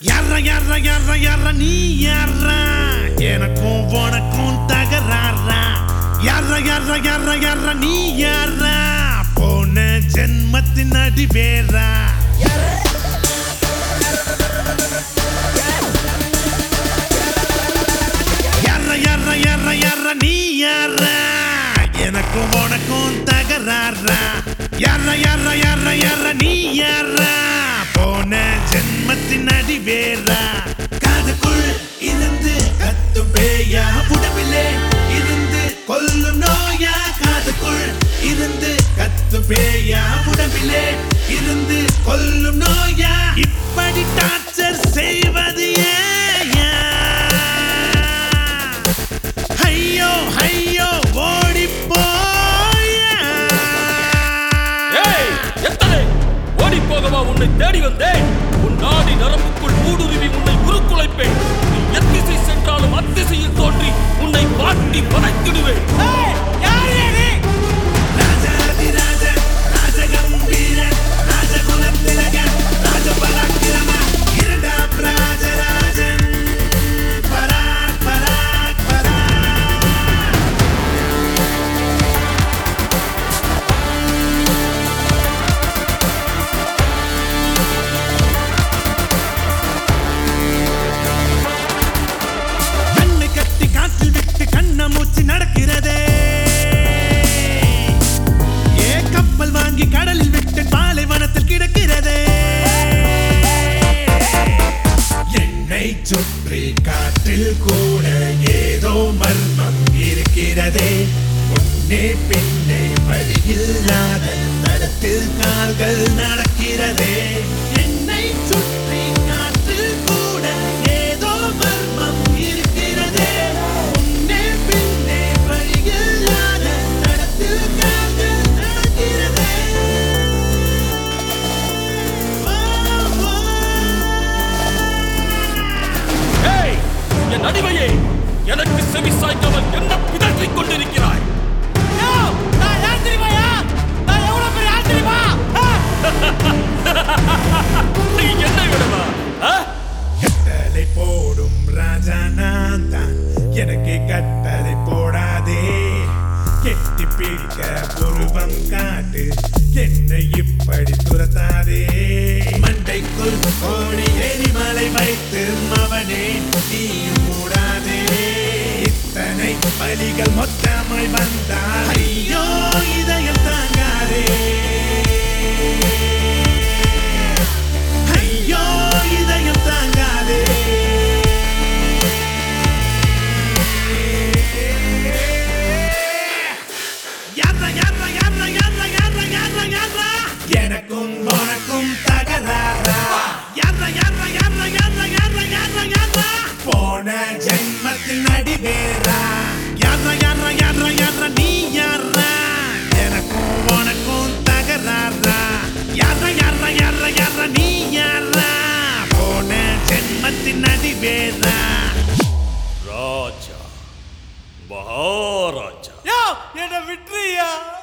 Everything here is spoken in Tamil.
யார யார யார யார நீ யாரா எனக்கும் உனக்கும் தகராறா யார யார யார யார நீ யாரா போன ஜென்மத்தின் அடி வேறா யார யார யார யார நீ யாரா எனக்கும் உனக்கும் தகராறா யார யார யார யார நீ யாரா போன ஜென்மத்தின் அடி வேறா காதுக்குள் இருந்து கத்தும் பேயா உடம்பிலே இருந்து கொல்லும் நோயா காதுக்குள் இருந்து கத்தும் பேயா உடம்பிலே இருந்து கொல்லும் நோயா இப்படி டார்ச்சர் செய்வது ஏயா ஐயோ ஐயோ ஓடி போயா ஏய் எத்தனை ஓடி போகவா உன்னை தேடி வந்தேன் உன் நாடி நரம்புக்குள் ஊடுருவி உன்னை உருக்குலைப்பேன் நீ எத்திசை சென்றாலும் அத்திசையில் தோன்றி உன்னை வாட்டி வதைத்திடுவேன் ராஜாதிராஜ ராஜகம்பீர ராஜகுலத்திலக ராஜபராக்கிரம இரண்டாம் ராஜராஜன் பராக் பராக் பராக் கண்ணை கட்டி காற்றில் விட்டு கண்ண மூச்சு நடக்கிறதே ஏ கப்பல் வாங்கி கடலில் விட்டு பாலைவனத்தில் கிடக்கிறதே என்னை சுற்றி காற்றில் கூட ஏதோ மர்மம் இருக்கிறதே முன்னே பின்னே வழியில்லாத தடத்தில் கால்கள் நடக்கிறதே என்னை சுற்றி காற்றில் கூட ஏதோ மர்மம் இருக்கிறதே முன்னே பின்னே வழியில்லாத தடத்தில் கால்கள் நடக்கிறதே ஓ, ஓ. ஏய் என் அடிமையே எனக்கு செவி சாய்க்காமல் என்ன பிதற்றிக் கொண்டிருக்கிறாய் நீ என்னை விடவா ஆ? கட்டளை போடும் ராஜா நான் தான் எனக்கு கட்டளை போடாதே கெட்டி பிடிக்க உருவம் காட்டு என்னை இப்படி துரத்தாதே மண்டைக்குள் கோடி எரிமலை வைத்து மவனே நீயும் மூடாதே இத்தனை பலிகள் மொத்தமாய் வந்தால் ஐயோ இதயம் தாங்காதே ஐயோ இதயம் தாங்காதே யாரா யாரா யாரா யாரா யாரா யாரா யாரா எனக்கும் உனக்கும் தகராறா யாரா யாரா யாரா யாரா யாரா யாரா யாரா போன ஜென்மத்தில் நடிவேரா யாரா யாரா யாரா யாரா நீ யாரா எனக்கும் உனக்கும் தகராறா யாரா யாரா யாரா யாரா நீ யாரா போன ஜென்மத்தின் நடிவேரா ராஜா மகாராஜா யோ என்ன விட்டுறியா